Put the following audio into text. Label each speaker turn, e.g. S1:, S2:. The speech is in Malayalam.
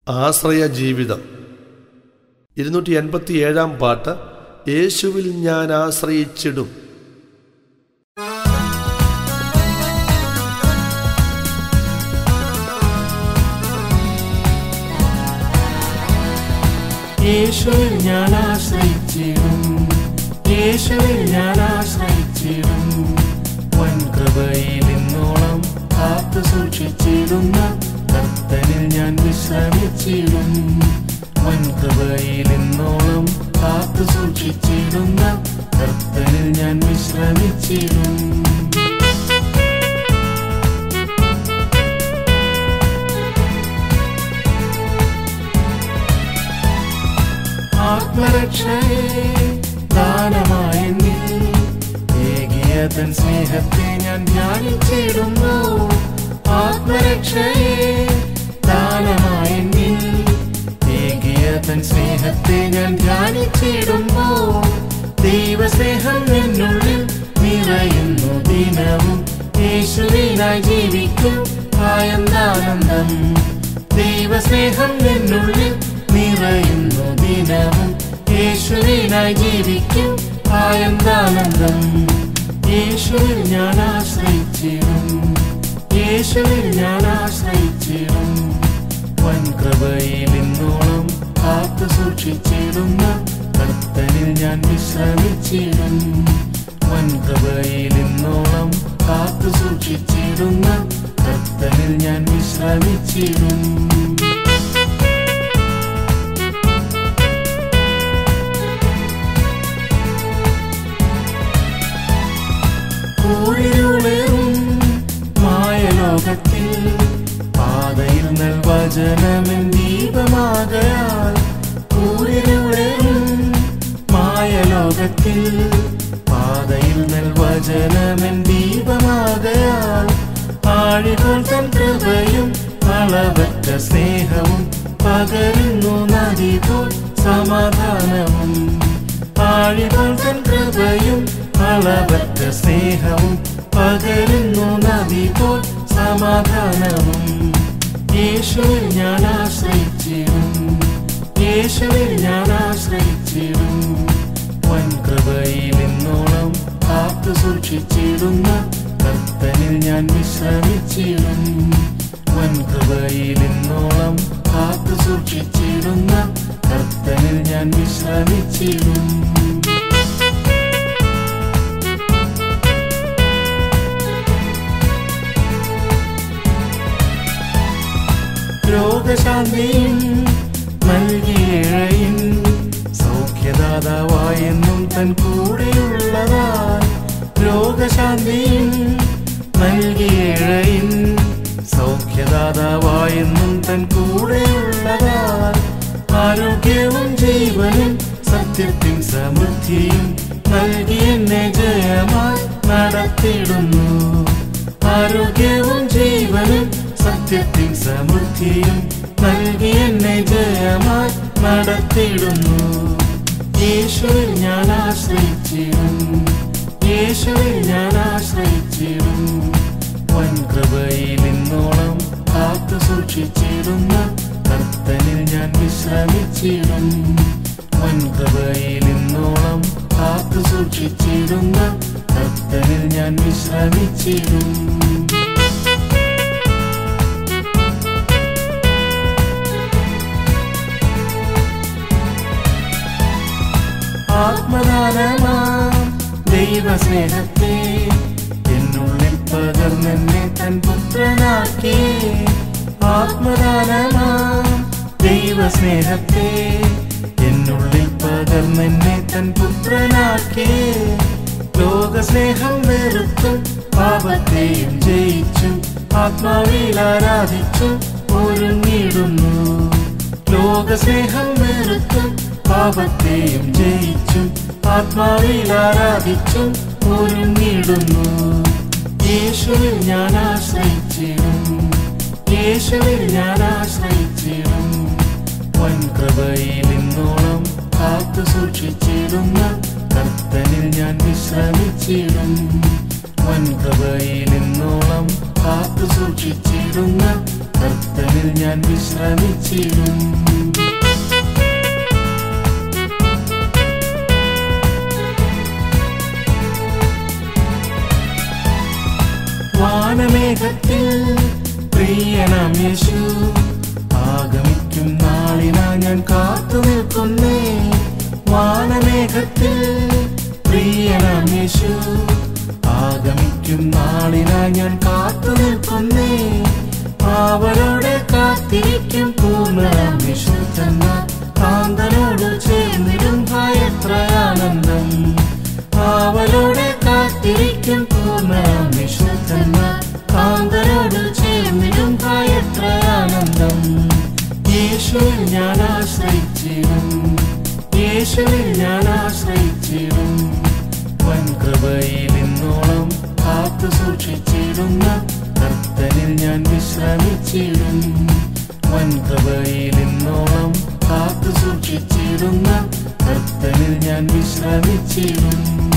S1: ആശ്രയ ജീവിതം ഇരുന്നൂറ്റി എൺപത്തി ഏഴാം പാട്ട് യേശുവിൽ ഞാൻ ആശ്രയിച്ചിടും
S2: യേശുവിൽ ഞാൻ ആശ്രയിച്ചിടും യേശുവിൽ ഞാൻ ആശ്രയിച്ചിടും വൻകൃപയിൽ ഇന്നോളം കാത്തു സൂക്ഷിച്ചിടുന്ന കർത്തനിൽ ഞാൻ വിശ്രമിച്ചിടും വൻകൃപയിൽ ഇന്നോളം കാത്തു സൂക്ഷിച്ചിടുന്ന കർത്തനിൽ ഞാൻ വിശ്രമിച്ചിടും ആത്മരക്ഷയെ ദാനമായ നീ ഏകിയ തൻ സ്നേഹത്തെ ഞാൻ ധ്യാനിച്ചിടുന്നു ആത്മരക്ഷയെ ദാനമായ നീ ഏകിയ തൻ സ്നേഹത്തെ ഞാൻ ധ്യാനിച്ചിടുന്നു ദൈവസ്നേഹം എന്നുള്ളിൽ നിറയുന്നു ദിനവും യേശുവിനായി ജീവിക്കും ആയന്താനന്ദം ദൈവസ്നേഹം എന്നുള്ളിൽ നിറയുന്നു ദിനവും യേശുവിനായി ജീവിക്കും ആയന്താനന്ദം യേശുവിൽ ഞാൻ ആശ്രയിച്ചിടും യേശുവിൽ ഞാൻ ആശ്രയിച്ചിടും വൻകൃപയിൽ ഇന്നോളം കാത്തു സൂക്ഷിച്ചിടുന്ന കർത്തനിൽ ഞാൻ വിശ്രമിച്ചിടും വൻകൃപയിൽ ഇന്നോളം കാത്തു സൂക്ഷിച്ചിടുന്ന കർത്തനിൽ ഞാൻ വിശ്രമിച്ചിടും കൂരിരുളേറും മായലോകത്തിൽ പാതയിൽ നൽവചനമെൻ ദീപമാകയാൽ കൂരിരുളേറും മായലോകത്തിൽ പാതയിൽ നൽവചനമെൻ ദീപമാകയാൽ ആഴികൾ തൻ കൃപയും അളവറ്റ സ്നേഹവും പകരുന്നു നദി പോൽ സമാധാനവും ആഴികൾ തൻ കൃപയും അളവറ്റ സ്നേഹവും പകരുന്നു നദി പോൽ സമാധാനവും യേശുവിൽ ഞാൻ ആശ്രയിച്ചിടും യേശുവിൽ ഞാൻ ആശ്രയിച്ചിടും വൻകൃപയിൽ ഇന്നോളം കാത്തു സൂക്ഷിച്ചിടുന്ന കർത്തനിൽ ഞാൻ വിശ്രമിച്ചിടും വൻകൃപയിൽ ഇന്നോളം കാത്തു സൂക്ഷിച്ചിടുന്ന കർത്തനിൽ ഞാൻ വിശ്രമിച്ചിടും രോഗശാന്തിയും നൽകിയഴയിൻ സൗഖ്യദാതാവായെന്നും തൻ കൂടെയുള്ളതാൽ രോഗശാന്തിയും നൽകിയഴയിൻ സൗഖ്യദാതാവായെന്നും തൻ കൂടെയുള്ളതാൽ ആരോഗ്യവും ജീവനും സത്യത്തിൻ സമൃദ്ധിയും നൽകി എന്നെ ജയമായി നടത്തിയിടുന്നു ആരോഗ്യവും ജീവനും സത്യത്തിൻ സമൃദ്ധിയും നൽകി എന്നെ ജയമായി നടത്തിയിടുന്നു യേശുവിൽ ഞാൻ ആശ്രയിച്ചിടും യേശുവിൽ ഞാൻ ആശ്രയിച്ചിടും വൻകൃപയിൽ ഇന്നോളം കാത്തു സൂക്ഷിച്ചിടുന്ന കർത്തനിൽ ഞാൻ വിശ്രമിച്ചിടും വൻകൃപയിൽ ഇന്നോളം കാത്തു സൂക്ഷിച്ചിടുന്ന കർത്തനിൽ ഞാൻ വിശ്രമിച്ചിടും ആത്മദാനമാം ദൈവസ്നേഹത്തെ എന്നുള്ളിൽ പകർന്നെന്നെ തൻ പുത്രനാക്കി ആത്മദാനമാം ദൈവസ്നേഹത്തെ എന്നുള്ളിൽ പകർന്നെന്നെ തൻ പുത്രനാക്കി ലോകസ്നേഹം വെറുത്തും പാപത്തെയും ജയിച്ചും ആത്മാവിൽ ആരാധിച്ചും ഒരുങ്ങിടുന്നു ലോകസ്നേഹം വെറുത്തും പാപത്തെയും ജയിച്ചും ആത്മാവിൽ ആരാധിച്ചും ഒരുങ്ങിടുന്നു യേശുവിൽ ഞാൻ ആശ്രയിച്ചിടും യേശുവിൽ ഞാൻ ആശ്രയിച്ചിടും വൻകൃപയിൽ ഇന്നോളം കാത്തു സൂക്ഷിച്ചിടുന്ന കർത്തനിൽ ഞാൻ വിശ്രമിച്ചിടും വൻകൃപയിൽ ഇന്നോളം കാത്തു സൂക്ഷിച്ചിടുന്ന കർത്തനിൽ ഞാൻ വിശ്രമിച്ചിടും വാനമേഘത്തിൽ പ്രിയനാം യേശു ആഗമിക്കും നാളിനാ ഞാൻ കാത്തു നിൽക്കുന്നേ വാനമേഘത്തിൽ പ്രിയനാം യേശു ആഗമിക്കും നാളിനാ ഞാൻ കാത്തു നിൽക്കുന്നേ അവരോടെ കാത്തിരിക്കും പൂർണ്ണനാം വിശുദ്ധന്ന കാന്തനോട് ചേർന്നിടും ഭയത്ര ആനന്ദം അവലോടെ കാത്തിരിക്കും പൂർണ്ണനാം വിശുദ്ധന്ന കാന്തനോട് ചേർന്നിടും ഭയത്ര ആനന്ദം യേശുവിൽ ഞാൻ ആശ്രയിച്ചിടും യേശുവിൽ ഞാൻ ആശ്രയിച്ചിടും വൻകൃപയിൽ ഇന്നോളം കാത്തു സൂക്ഷിച്ചിടുന്ന കർത്തനിൽ ഞാൻ വിശ്രമിച്ചിടും വൻകൃപയിൽ ഇന്നോളം കാത്തു സൂക്ഷിച്ചിടുന്ന കർത്തനിൽ ഞാൻ വിശ്രമിച്ചിടും